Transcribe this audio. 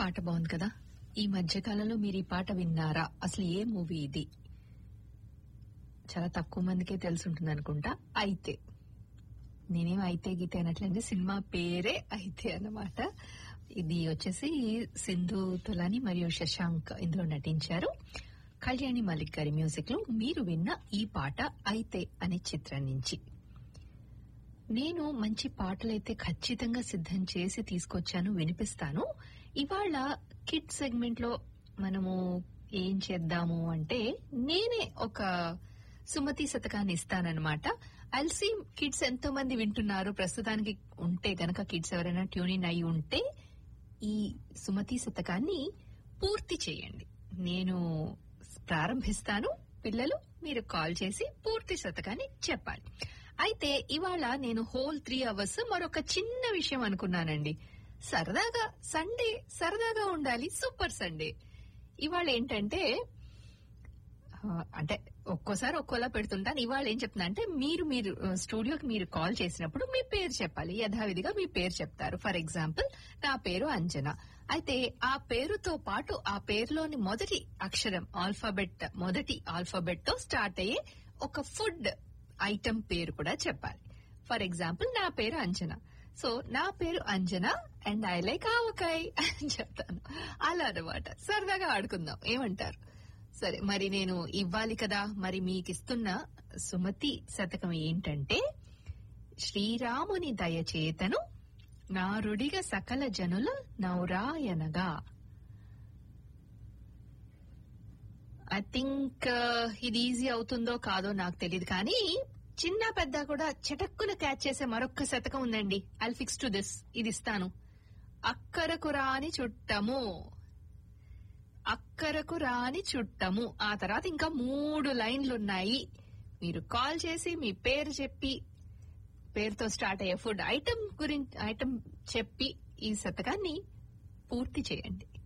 పాట బాగుంది కదా ఈ మధ్య కాలంలో మీరు ఈ పాట విన్నారా అసలు ఏ మూవీ ఇది చాలా తక్కువ మందికే తెలుసుంటుంది అనుకుంటా అయితే నేనేం అయితే గీతే అనట్లేదు సినిమా పేరే అయితే అన్నమాట ఇది వచ్చేసి సింధు తులాని మరియు శశాంక్ ఇందులో నటించారు కళ్యాణి మలిక్ గారి మ్యూజిక్ లో మీరు విన్న ఈ పాట అయితే అనే చిత్రం నుంచి నేను మంచి పాటలైతే ఖచ్చితంగా సిద్ధం చేసి తీసుకొచ్చాను వినిపిస్తాను ఇవాళ కిడ్ సెగ్మెంట్ లో మనము ఏం చేద్దాము అంటే నేనే ఒక సుమతి శతకాన్ని ఇస్తానన్నమాట అల్సి కిడ్స్ ఎంతో మంది వింటున్నారు ప్రస్తుతానికి ఉంటే గనక కిడ్స్ ఎవరైనా ట్యూనిన్ అయి ఉంటే ఈ సుమతి శతకాన్ని పూర్తి చేయండి నేను ప్రారంభిస్తాను పిల్లలు మీరు కాల్ చేసి పూర్తి శతకాన్ని చెప్పాలి అయితే ఇవాళ నేను హోల్ త్రీ అవర్స్ మరొక చిన్న విషయం అనుకున్నానండి సరదాగా సండే సరదాగా ఉండాలి సూపర్ సండే ఇవాళ ఏంటంటే ఆ, అంటే ఒక్కోసారి ఒక్కోలా పెడుతుంటాను ఇవాళ ఏం చెప్తున్నా అంటే మీరు మీరు ఆ, స్టూడియోకి మీరు కాల్ చేసినప్పుడు మీ పేరు చెప్పాలి యథావిధిగా మీ పేరు చెప్తారు ఫర్ ఎగ్జాంపుల్ నా పేరు అంజన అయితే ఆ పేరుతో పాటు ఆ పేరులోని మొదటి అక్షరం ఆల్ఫాబెట్ మొదటి ఆల్ఫాబెట్ తో స్టార్ట్ అయ్యే ఒక ఫుడ్ ఐటమ్ పేరు కూడా చెప్పాలి ఫర్ ఎగ్జాంపుల్ నా పేరు అంజన సో నా పేరు Anjana and I like avakaya అని చెప్తాను అలా అనమాట సరదాగా ఆడుకుందాం ఏమంటారు సరే మరి నేను ఇవ్వాలి కదా మరి మీకు ఇస్తున్న సుమతి శతకం ఏంటంటే శ్రీరాముని దయచేతను నారుడిగ సకల జనుల నౌరాయనగా ఐ థింక్ ఇది ఈజీ అవుతుందో కాదో నాకు తెలియదు కానీ చిన్న పెద్ద కూడా చటక్కున క్యాచ్ చేసే మరొక్క శతకం ఉందండి ఐల్ ఫిక్స్ టు దిస్ ఇది ఇస్తాను అక్కరకు రాని చుట్టము అక్కరకు రాని చుట్టము ఆ తర్వాత ఇంకా మూడు లైన్లు ఉన్నాయి మీరు కాల్ చేసి మీ పేరు చెప్పి పేరుతో స్టార్ట్ అయ్యే ఫుడ్ ఐటమ్ గురించి ఐటమ్ చెప్పి ఈ శతకాన్ని పూర్తి చేయండి